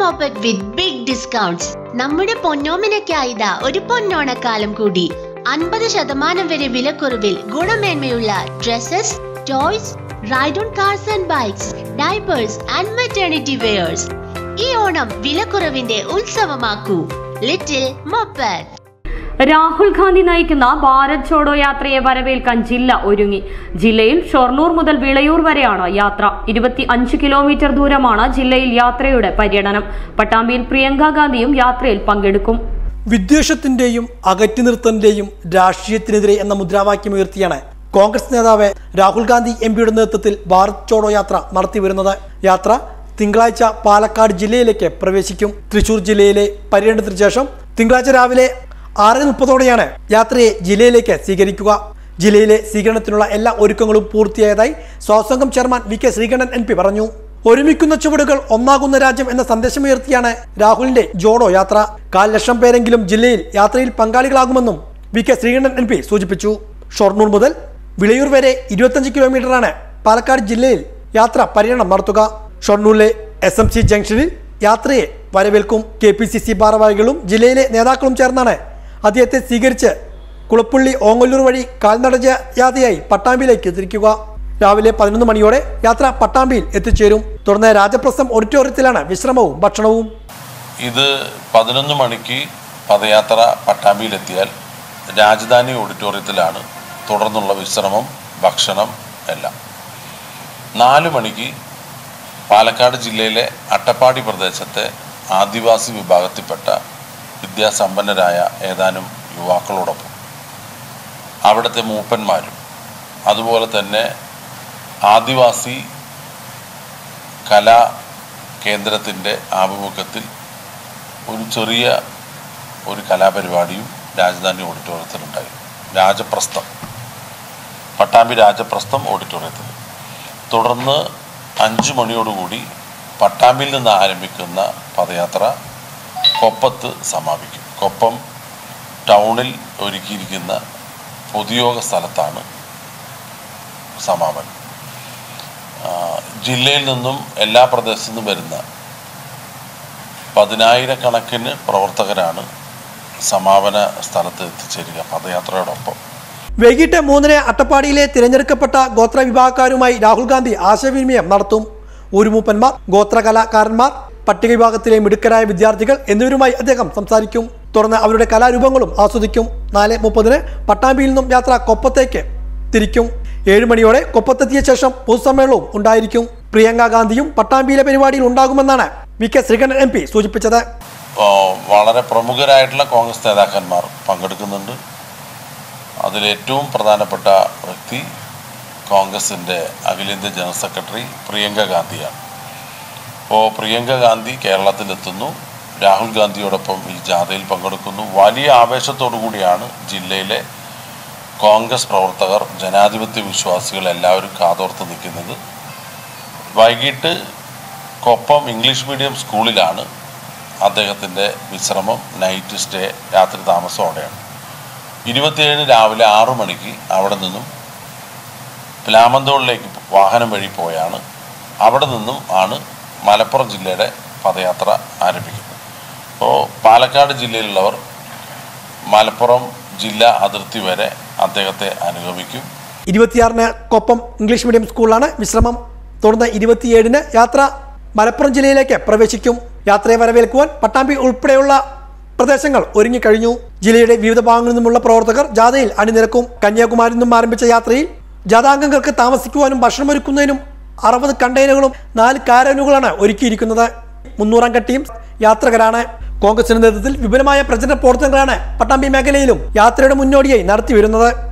moppet വിത്ത് big discounts നമ്മുടെ പൊന്നോമിനയ്ക്കായിതാ ഒരു പൊന്നോണക്കാലം കൂടി അൻപത് ശതമാനം വരെ വിലക്കുറവിൽ ഗുണമേന്മയുള്ള dresses toys ride on cars and bikes diapers and maternity wears ഈ ഓണം വിലക്കുറവിന്റെ ഉത്സവമാക്കൂ ലിറ്റിൽ മൊപ്പറ്റ് രാഹുൽ ഗാന്ധി നയിക്കുന്ന ഭാരത് ചോഡോ യാത്രയെ വരവേൽക്കാൻ ജില്ല ഒരുങ്ങി ജില്ലയിൽ ഷൊർണൂർ മുതൽ വിളയൂർ വരെയാണ് യാത്ര ഇരുപത്തി അഞ്ച് കിലോമീറ്റർ ദൂരമാണ് ജില്ലയിൽ യാത്രയുടെ പര്യടനം പട്ടാമ്പിയിൽ പ്രിയങ്ക ഗാന്ധിയും യാത്രയിൽ പങ്കെടുക്കും വിദ്വേഷത്തിന്റെയും അകറ്റി നിർത്തലിന്റെയും രാഷ്ട്രീയത്തിനെതിരെ എന്ന മുദ്രാവാക്യം ഉയർത്തിയാണ് കോൺഗ്രസ് നേതാവ് രാഹുൽ ഗാന്ധി എം പിയുടെ നേതൃത്വത്തിൽ ഭാരത് ചോഡോ യാത്ര നടത്തിവരുന്നത് യാത്ര തിങ്കളാഴ്ച പാലക്കാട് ജില്ലയിലേക്ക് പ്രവേശിക്കും തൃശൂർ ജില്ലയിലെ പര്യടനത്തിന് ശേഷം തിങ്കളാഴ്ച രാവിലെ ആറ് മുപ്പതോടെയാണ് യാത്രയെ ജില്ലയിലേക്ക് സ്വീകരിക്കുക ജില്ലയിലെ സ്വീകരണത്തിനുള്ള എല്ലാ ഒരുക്കങ്ങളും പൂർത്തിയായതായി സ്വാസംഘം chairman V K Sreekandan M P പറഞ്ഞു ഒരുമിക്കുന്ന ചുവടുകൾ ഒന്നാകുന്ന രാജ്യം എന്ന സന്ദേശമുയർത്തിയാണ് രാഹുലിന്റെ ജോഡോ യാത്ര കാൽ ലക്ഷം പേരെങ്കിലും ജില്ലയിൽ യാത്രയിൽ പങ്കാളികളാകുമെന്നും V K Sreekandan M P സൂചിപ്പിച്ചു ഷൊർണൂർ മുതൽ വിളയൂർ വരെ ഇരുപത്തഞ്ച് കിലോമീറ്ററാണ് പാലക്കാട് ജില്ലയിൽ യാത്ര പര്യടനം നടത്തുക ഷൊർണൂരിലെ എസ് എം സി ജംഗ്ഷനിൽ യാത്രയെ വരവേൽക്കും കെ പി സി സി ഭാരവാഹികളും ജില്ലയിലെ നേതാക്കളും ചേർന്നാണ് അദ്ദേഹത്തെ സ്വീകരിച്ച് കുളപ്പുള്ളി ഓങ്ങല്ലൂർ വഴി കാൽനട യാത്രയായി പട്ടാമ്പിയിലേക്ക് തിരിക്കുക രാവിലെ പതിനൊന്ന് മണിയോടെ യാത്ര പട്ടാമ്പിയിൽ എത്തിച്ചേരും തുടർന്ന് രാജപ്രസം ഓഡിറ്റോറിയത്തിലാണ് വിശ്രമവും ഭക്ഷണവും ഇത് പതിനൊന്ന് മണിക്ക് പദയാത്ര പട്ടാമ്പിയിലെത്തിയാൽ രാജധാനി ഓഡിറ്റോറിയത്തിലാണ് തുടർന്നുള്ള വിശ്രമം ഭക്ഷണം എല്ലാം നാല് മണിക്ക് പാലക്കാട് ജില്ലയിലെ അട്ടപ്പാടി പ്രദേശത്തെ ആദിവാസി വിഭാഗത്തിൽപ്പെട്ട വിദ്യാസമ്പന്നരായ ഏതാനും യുവാക്കളോടൊപ്പം അവിടുത്തെ മൂപ്പന്മാരും അതുപോലെ തന്നെ ആദിവാസി കലാ കേന്ദ്രത്തിൻ്റെ ആഭിമുഖ്യത്തിൽ ഒരു ചെറിയ ഒരു കലാപരിപാടിയും രാജധാനി ഓഡിറ്റോറിയത്തിലുണ്ടായി രാജപ്രസ്ഥം പട്ടാമ്പി രാജപ്രസ്ഥം ഓഡിറ്റോറിയത്തിൽ തുടർന്ന് അഞ്ച് മണിയോടുകൂടി പട്ടാമ്പിയിൽ നിന്ന് ആരംഭിക്കുന്ന പദയാത്ര കൊപ്പത്ത് സമാപിക്കും കൊപ്പം ടൗണിൽ ഒരുക്കിയിരിക്കുന്ന പൊതുയോഗ സ്ഥലത്താണ് സമാപനം ആ, ജില്ലയിൽ നിന്നും എല്ലാ പ്രദേശത്തു നിന്നും വരുന്ന പതിനായിരക്കണക്കിന് പ്രവർത്തകരാണ് സമാപന സ്ഥലത്ത് എത്തിച്ചേരുക പദയാത്രയോടൊപ്പം വൈകിട്ട് മൂന്നിന് അട്ടപ്പാടിയിലെ തിരഞ്ഞെടുക്കപ്പെട്ട ഗോത്ര വിഭാഗക്കാരുമായി രാഹുൽ ഗാന്ധി ആശയവിനിമയം നടത്തും ഊരുമൂപ്പന്മാർ ഗോത്രകലാകാരന്മാർ പട്ടിക വിഭാഗത്തിലെ മിടുക്കരായ വിദ്യാർത്ഥികൾ എന്നിവരുമായി അദ്ദേഹം സംസാരിക്കും തുടർന്ന് അവരുടെ കലാരൂപങ്ങളും ആസ്വദിക്കും നാല് മുപ്പതിന് പട്ടാമ്പിയിൽ നിന്നും യാത്ര കൊപ്പത്തേക്ക് തിരിക്കും ഏഴ് മണിയോടെ കൊപ്പത്തെത്തിയ ശേഷം പൊതുസമ്മേളനവും ഉണ്ടായിരിക്കും പ്രിയങ്ക ഗാന്ധിയും പട്ടാമ്പിയിലെ പരിപാടിയിൽ ഉണ്ടാകുമെന്നാണ് V K Sreekandan M P സൂചിപ്പിച്ചത് ആ, വളരെ പ്രമുഖരായിട്ടുള്ള കോൺഗ്രസ് നേതാക്കന്മാർ പങ്കെടുക്കുന്നുണ്ട് അതിലേറ്റവും പ്രധാനപ്പെട്ട വ്യക്തി കോൺഗ്രസിൻ്റെ അഖിലേന്ത്യാ ജനറൽ സെക്രട്ടറി പ്രിയങ്ക ഗാന്ധിയാണ് അപ്പോൾ പ്രിയങ്ക ഗാന്ധി കേരളത്തിലെത്തുന്നു രാഹുൽ ഗാന്ധിയോടൊപ്പം ഈ ജാഥയിൽ പങ്കെടുക്കുന്നു വലിയ ആവേശത്തോടു കൂടിയാണ് ജില്ലയിലെ കോൺഗ്രസ് പ്രവർത്തകർ ജനാധിപത്യ വിശ്വാസികൾ എല്ലാവരും കാതോർത്ത് നിൽക്കുന്നത് വൈകിട്ട് കൊപ്പം ഇംഗ്ലീഷ് മീഡിയം സ്കൂളിലാണ് അദ്ദേഹത്തിൻ്റെ വിശ്രമം നൈറ്റ് സ്റ്റേ രാത്രി താമസം അവിടെയാണ് ഇരുപത്തിയേഴിന് രാവിലെ ആറു മണിക്ക് അവിടെ നിന്നും പ്ലാമന്തോളിലേക്ക് വാഹനം വഴി പോയാണ് അവിടെ നിന്നും ആണ് മലപ്പുറം ജില്ലയുടെ പദയാത്ര ആരംഭിക്കുന്നത് അപ്പോൾ പാലക്കാട് ജില്ലയിലുള്ളവർ മലപ്പുറം ജില്ലാ അതിർത്തി വരെ അദ്ദേഹത്തെ അനുഗമിക്കും ഇരുപത്തിയാറിന് കൊപ്പം ഇംഗ്ലീഷ് മീഡിയം സ്കൂളിലാണ് വിശ്രമം തുടർന്ന് ഇരുപത്തിയേഴിന് യാത്ര മലപ്പുറം ജില്ലയിലേക്ക് പ്രവേശിക്കും യാത്രയെ വരവേൽക്കുവാൻ പട്ടാമ്പി ഉൾപ്പെടെയുള്ള പ്രദേശങ്ങൾ ഒരുങ്ങിക്കഴിഞ്ഞു ജില്ലയുടെ വിവിധ ഭാഗങ്ങളിൽ നിന്നുമുള്ള പ്രവർത്തകർ ജാഥയിൽ അണിനിരക്കും കന്യാകുമാരിയിൽ നിന്നും ആരംഭിച്ച യാത്രയിൽ ജാഥാംഗങ്ങൾക്ക് താമസിക്കുവാനും ഭക്ഷണമൊരുക്കുന്നതിനും അറുപത് കണ്ടെയ്നറുകളും നാല് കാരനുകളാണ് ഒരുക്കിയിരിക്കുന്നത് മുന്നൂറംഗ ടീം യാത്രകരാണ് കോൺഗ്രസിന്റെ നേതൃത്വത്തിൽ വിപുലമായ പ്രചരണ പ്രവർത്തനങ്ങളാണ് പട്ടാമ്പി മേഖലയിലും യാത്രയുടെ മുന്നോടിയായി നടത്തി വരുന്നത്